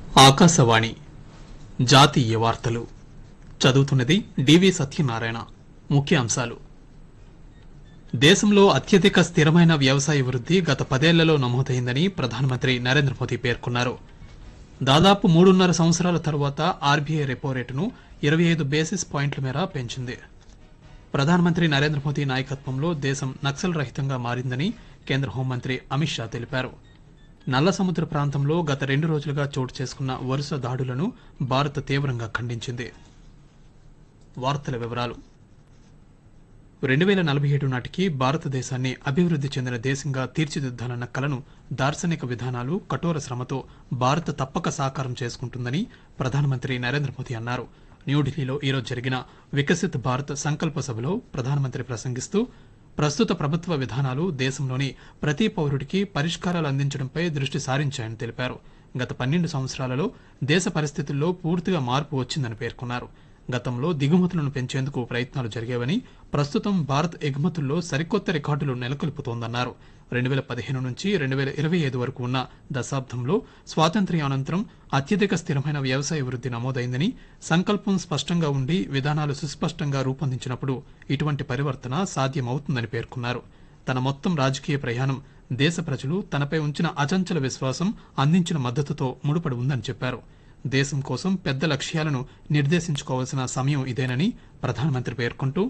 ఆకాశవాణి జాతీయ వార్తలు చదువుతున్నది డివి సత్యనారాయణ ముఖ్యాంశాలు దేశంలో అత్యధిక స్థిరమైన వ్యవసాయ వృద్ధి గత పదేళ్లలో నమోదైందని ప్రధానమంత్రి నరేంద్ర మోదీ పేర్కొన్నారు దాదాపు మూడున్నర సంవత్సరాల తరువాత ఆర్బీఐ రెపో రేటును ఇరవై ఐదు బేసిస్ పాయింట్ల మేర పెంచింది ప్రధానమంత్రి నరేంద్ర మోదీ నాయకత్వంలో దేశం నక్సల్ రహితంగా మారిందని కేంద్ర హోంమంత్రి అమిత్ షా తెలిపారు నల్ల సముద్ర ప్రాంతంలో గత రెండు రోజులుగా చోటు చేసుకున్న వరుస దాడులను భారత్ తీవ్రంగా ఖండించింది వార్తల వివరాలు రెండు వేల నలభై ఏడు నాటికి భారతదేశాన్ని అభివృద్ధి చెందిన దేశంగా తీర్చిదిద్దాలన్న కలను దార్శనిక విధానాలు కఠోర శ్రమతో భారత్ తప్పక సాకారం చేసుకుంటుందని ప్రధానమంత్రి నరేంద్ర మోదీ అన్నారు న్యూఢిల్లీలో ఈరోజు జరిగిన వికసిత్ భారత్ సంకల్ప సభలో ప్రధానమంత్రి ప్రసంగిస్తూ ప్రస్తుత ప్రభుత్వ విధానాలు దేశంలోని ప్రతి పౌరుడికి పరిష్కారాలు అందించడంపై దృష్టి సారించాయని తెలిపారు గత పన్నెండు సంవత్సరాలలో దేశ పరిస్థితుల్లో పూర్తిగా మార్పు వచ్చిందని పేర్కొన్నారు గతంలో దిగుమతులను పెంచేందుకు ప్రయత్నాలు జరిగేవని ప్రస్తుతం భారత్ ఎగుమతుల్లో సరికొత్త రికార్డులు నెలకొల్పుతోందన్నారు రెండు వేల పదిహేను నుంచి రెండు వేల ఇరవై ఐదు వరకు ఉన్న దశాబ్దంలో స్వాతంత్ర్యానంతరం అత్యధిక స్థిరమైన వ్యవసాయ వృద్ధి నమోదైందని సంకల్పం స్పష్టంగా ఉండి విధానాలు సుస్పష్టంగా రూపొందించినప్పుడు ఇటువంటి పరివర్తన సాధ్యమవుతుందని పేర్కొన్నారు తన మొత్తం రాజకీయ ప్రయాణం దేశ ప్రజలు తనపై ఉంచిన అచంచల విశ్వాసం అందించిన మద్దతుతో ముడిపడి ఉందని చెప్పారు దేశం కోసం పెద్ద లక్ష్యాలను నిర్దేశించుకోవాల్సిన సమయం ఇదేనని ప్రధానమంత్రి పేర్కొంటూ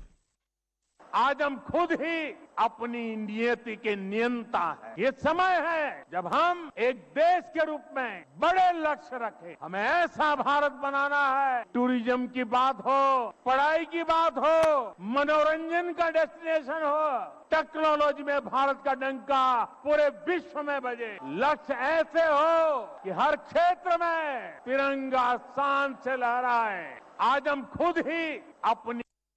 आज हम खुद ही अपनी नियति के नियंता है ये समय है जब हम एक देश के रूप में बड़े लक्ष्य रखें हमें ऐसा भारत बनाना है टूरिज्म की बात हो पढ़ाई की बात हो मनोरंजन का डेस्टिनेशन हो टेक्नोलॉजी में भारत का डंका पूरे विश्व में बजे लक्ष्य ऐसे हो कि हर क्षेत्र में तिरंगा शान से लहराए आज हम खुद ही अपनी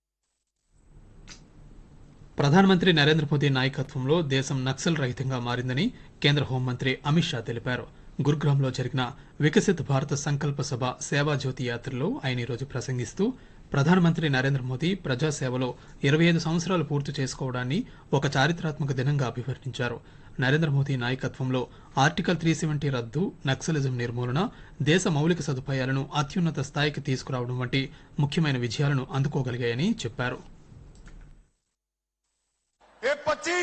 ప్రధానమంత్రి నరేంద్ర మోదీ నాయకత్వంలో దేశం నక్సల్ రహితంగా మారిందని కేంద్ర హోంమంత్రి అమిత్ షా తెలిపారు గురుగ్రామ్లో జరిగిన వికసిత్ భారత సంకల్ప సభ సేవా జ్యోతి యాత్రలో ఆయన ఈరోజు ప్రసంగిస్తూ ప్రధానమంత్రి నరేంద్ర మోదీ ప్రజాసేవలో ఇరవై ఐదు సంవత్సరాలు పూర్తి చేసుకోవడాన్ని ఒక చారిత్రాత్మక దినంగా అభివర్ణించారు నరేంద్ర మోదీ నాయకత్వంలో ఆర్టికల్ త్రీ సెవెంటీ రద్దు నక్సలిజం నిర్మూలన దేశ మౌలిక సదుపాయాలను అత్యున్నత స్థాయికి తీసుకురావడం వంటి ముఖ్యమైన విజయాలను అందుకోగలిగాయని చెప్పారు ये 25